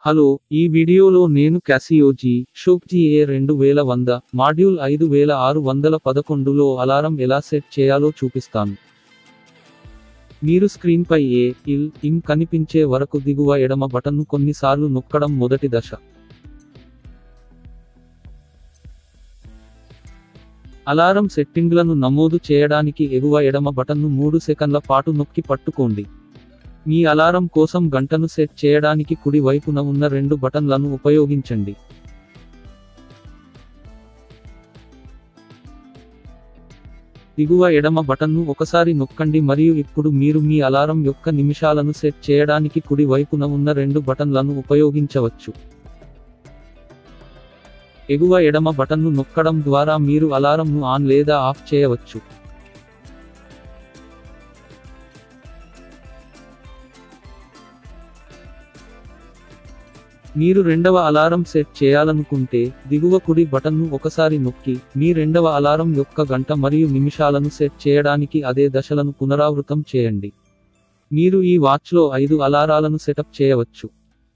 hello ఈ వీడియోలో నేను క్యాసియో జీ షోక్ జీఏ రెండు వేల వంద మాడ్యూల్ ఐదు వేల ఆరు వందల పదకొండులో అలారం ఎలా సెట్ చేయాలో చూపిస్తాను మీరు స్క్రీన్పై ఏ ఇల్ ఇం కనిపించే వరకు దిగువ ఎడమ బటన్ను కొన్నిసార్లు నొక్కడం మొదటి దశ అలారం సెట్టింగ్లను నమోదు చేయడానికి ఎగువ ఎడమ బటన్ను మూడు సెకన్ల పాటు నొక్కి పట్టుకోండి మీ అలారం కోసం గంటను సెట్ చేయడానికి కుడి వైపున ఉన్న రెండు బటన్లను ఉపయోగించండి దిగువ ఎడమ బటన్ను ఒకసారి నొక్కండి మరియు ఇప్పుడు మీరు మీ అలారం యొక్క నిమిషాలను సెట్ చేయడానికి కుడి వైపున ఉన్న రెండు బటన్లను ఉపయోగించవచ్చు ఎగువ ఎడమ బటన్ను నొక్కడం ద్వారా మీరు అలారంను ఆన్ లేదా ఆఫ్ చేయవచ్చు మీరు రెండవ అలారం సెట్ చేయాలనుకుంటే దిగువ కుడి బటన్ను ఒకసారి నొక్కి మీ రెండవ అలారం యొక్క గంట మరియు నిమిషాలను సెట్ చేయడానికి అదే దశలను పునరావృతం చేయండి మీరు ఈ వాచ్లో ఐదు అలారాలను సెటప్ చేయవచ్చు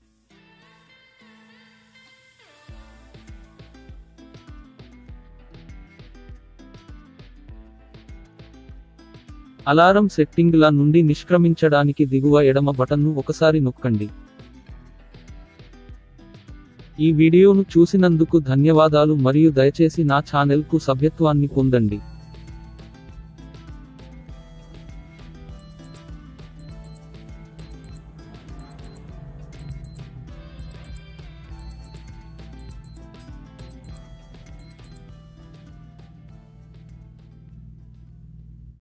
అలారం సెట్టింగ్ల నుండి నిష్క్రమించడానికి దిగువ ఎడమ బటన్ను ఒకసారి నొక్కండి ఈ వీడియోను చూసినందుకు ధన్యవాదాలు మరియు దయచేసి నా ఛానెల్కు సభ్యత్వాన్ని పొందండి